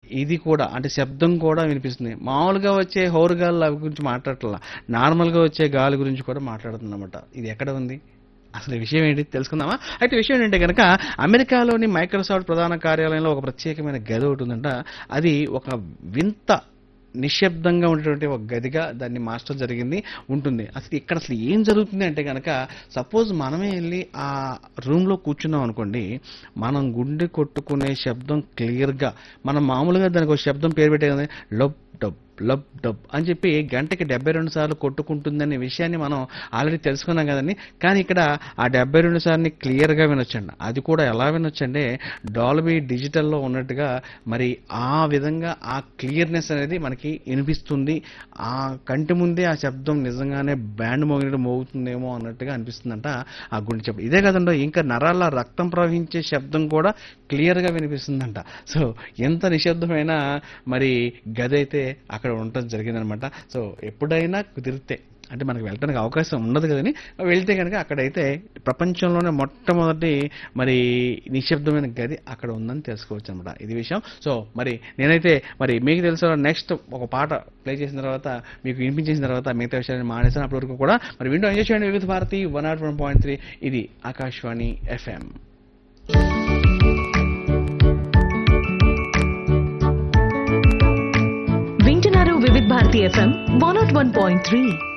ఇది కూడా అంటే శబ్దం కూడా వినిపిస్తుంది మామూలుగా వచ్చే హోరుగాలు అవి గురించి మాట్లాడట్లా నార్మల్గా వచ్చే గాలి గురించి కూడా మాట్లాడుతుందన్నమాట ఇది ఎక్కడ ఉంది అసలు ఈ విషయం ఏంటి తెలుసుకుందామా అయితే విషయం ఏంటంటే కనుక అమెరికాలోని మైక్రోసాఫ్ట్ ప్రధాన కార్యాలయంలో ఒక ప్రత్యేకమైన గది ఒకటి ఉందంట అది ఒక వింత నిశ్శబ్దంగా ఉండేటువంటి ఒక గదిగా దాన్ని మాస్టర్ జరిగింది ఉంటుంది అసలు ఇక్కడ అసలు ఏం జరుగుతుంది అంటే కనుక సపోజ్ మనమే వెళ్ళి ఆ రూమ్లో కూర్చున్నాం అనుకోండి మనం గుండె కొట్టుకునే శబ్దం క్లియర్గా మనం మామూలుగా దానికి ఒక శబ్దం పేరు పెట్టే కదా లబ్ డబ్ లబ్ డబ్ అని చెప్పి గంటకి డెబ్బై రెండు సార్లు కొట్టుకుంటుందనే విషయాన్ని మనం ఆల్రెడీ తెలుసుకున్నాం కదండి కానీ ఇక్కడ ఆ డెబ్బై రెండు సార్లు క్లియర్గా వినొచ్చండి అది కూడా ఎలా వినొచ్చంటే డాల్బీ డిజిటల్లో ఉన్నట్టుగా మరి ఆ విధంగా ఆ క్లియర్నెస్ అనేది మనకి వినిపిస్తుంది ఆ కంటి ముందే ఆ శబ్దం నిజంగానే బ్యాండ్ మోగినట్టు మోగుతుందేమో అన్నట్టుగా అనిపిస్తుందంట ఆ గుండె శబ్దం ఇదే కదండో ఇంకా నరాల రక్తం ప్రవహించే శబ్దం కూడా క్లియర్గా వినిపిస్తుందంట సో ఎంత నిశ్శబ్దమైన మరి గది అయితే అక్కడ ఉండటం జరిగిందనమాట సో ఎప్పుడైనా కుదిరితే అంటే మనకు వెళ్ళడానికి అవకాశం ఉండదు కదని వెళ్తే కనుక అక్కడైతే ప్రపంచంలోనే మొట్టమొదటి మరి నిశ్శబ్దమైన గది అక్కడ ఉందని తెలుసుకోవచ్చు అనమాట ఇది విషయం సో మరి నేనైతే మరి మీకు తెలుసు నెక్స్ట్ ఒక పాట ప్లే చేసిన తర్వాత మీకు వినిపించేసిన తర్వాత మిగతా విషయాన్ని మానేసాను అప్పటి వరకు కూడా మరి విండో ఎంజాయ్ చేయండి Vividh Bharati one nought one point three ఇది ఆకాశవాణి ఎఫ్ఎం వింటున్నారు Vividh Bharati FM one nought one point three